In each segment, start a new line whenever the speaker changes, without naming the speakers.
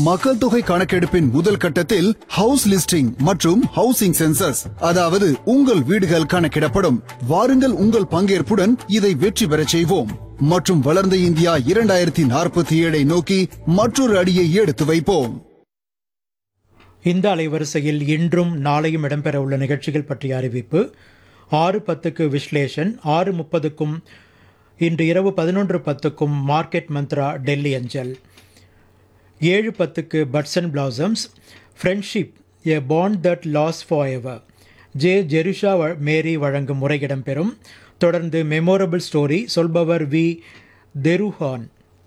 மக்கள் தொகை கணக்கெடுப்பின் முதல் கட்டத்தில் ஹவுஸ் லிஸ்டிங் மற்றும் ஹவுசிங் சென்சஸ் அதாவது உங்கள் வீடுகள் கணக்கிடப்படும் வாருங்கள் உங்கள் பங்கேற்புடன் இதை வெற்றி பெறச் செய்வோம் மற்றும் வளர்ந்த இந்தியா இரண்டாயிரத்தி நாற்பத்தி ஏழை நோக்கி மற்றொரு அடியை எடுத்து வைப்போம்
இந்த அலைவரிசையில் இன்றும் நாளையும் இடம்பெற உள்ள நிகழ்ச்சிகள் பற்றிய அறிவிப்பு ஆறு பத்துக்கு விஸ்லேஷன் ஆறு முப்பதுக்கும் இன்று இரவு பதினொன்று பத்துக்கும் மார்க்கெட் மந்த்ரா டெல்லி அஞ்சல் ஏழு பத்துக்கு buds and blossoms friendship a bond that lasts forever J Jerusha வ- மேரி வழங்கும் முறை இடம்பெறும் தொடர்ந்து மெமோரபிள் ஸ்டோரி சொல்பவர் வி தெருஹான்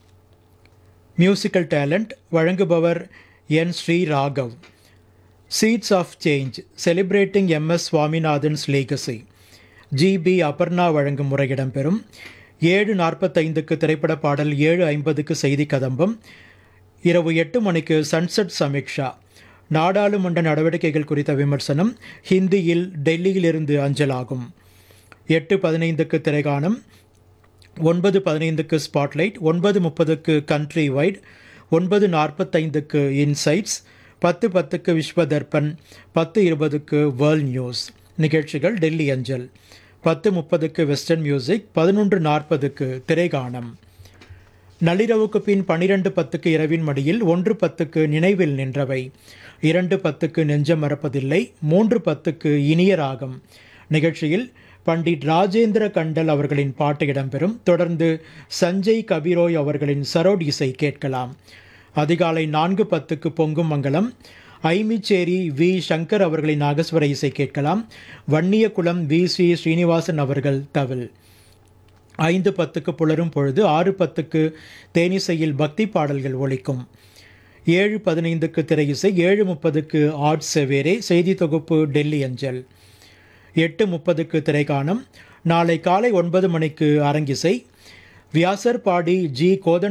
மியூசிக்கல் டேலண்ட் வழங்குபவர் N Sri Raghav seeds of change celebrating M S Swaminathan's legacy GB Aparna வழங்கும் முறை இடம்பெறும் ஏழு நாற்பத்தைந்துக்கு திரைப்பட பாடல் ஏழு ஐம்பதுக்கு செய்தி கதம்பம் இரவு எட்டு மணிக்கு சன்செட் சமீக்ஷா நாடாளுமன்ற நடவடிக்கைகள் குறித்த விமர்சனம் ஹிந்தியில் டெல்லியிலிருந்து அஞ்சலாகும் எட்டு பதினைந்துக்கு திரைகாணம் ஒன்பது பதினைந்துக்கு ஸ்பாட்லைட் ஒன்பது முப்பதுக்கு கண்ட்ரி வைட் ஒன்பது நாற்பத்தைந்துக்கு இன்சைட்ஸ் பத்து பத்துக்கு விஸ்வ தர்பன் பத்து இருபதுக்கு வேர்ல்ட் நியூஸ் நிகழ்ச்சிகள் டெல்லி அஞ்சல் பத்து முப்பதுக்கு வெஸ்டர்ன் மியூசிக் பதினொன்று நாற்பதுக்கு திரைகாணம் நள்ளிரவுக்கு பின் பனிரெண்டு பத்துக்கு இரவின் மடியில் ஒன்று பத்துக்கு நினைவில் நின்றவை இரண்டு பத்துக்கு நெஞ்சம் மறப்பதில்லை மூன்று பத்துக்கு இனிய ராகம் நிகழ்ச்சியில் பண்டிட் ராஜேந்திர கண்டல் அவர்களின் பாட்டு இடம்பெறும் தொடர்ந்து சஞ்சய் கபிரோய் அவர்களின் சரோட் இசை கேட்கலாம் அதிகாலை நான்கு பத்துக்கு பொங்கும் மங்கலம் ஐமிச்சேரி வி சங்கர் அவர்களின் நாகஸ்வர இசை கேட்கலாம் வன்னியகுளம் வி ஸ்ரீ ஸ்ரீனிவாசன் அவர்கள் தவில் ஐந்து பத்துக்கு புலரும் பொழுது ஆறு பத்துக்கு தேனிசையில் பக்தி பாடல்கள் ஒலிக்கும் ஏழு பதினைந்துக்கு திரையிசை ஏழு முப்பதுக்கு ஆர்ட் செவேரே செய்தி தொகுப்பு டெல்லி அஞ்சல் எட்டு முப்பதுக்கு திரைக்காணம் நாளை காலை ஒன்பது மணிக்கு அரங்கிசை வியாசர் பாடி ஜி கோதண்ட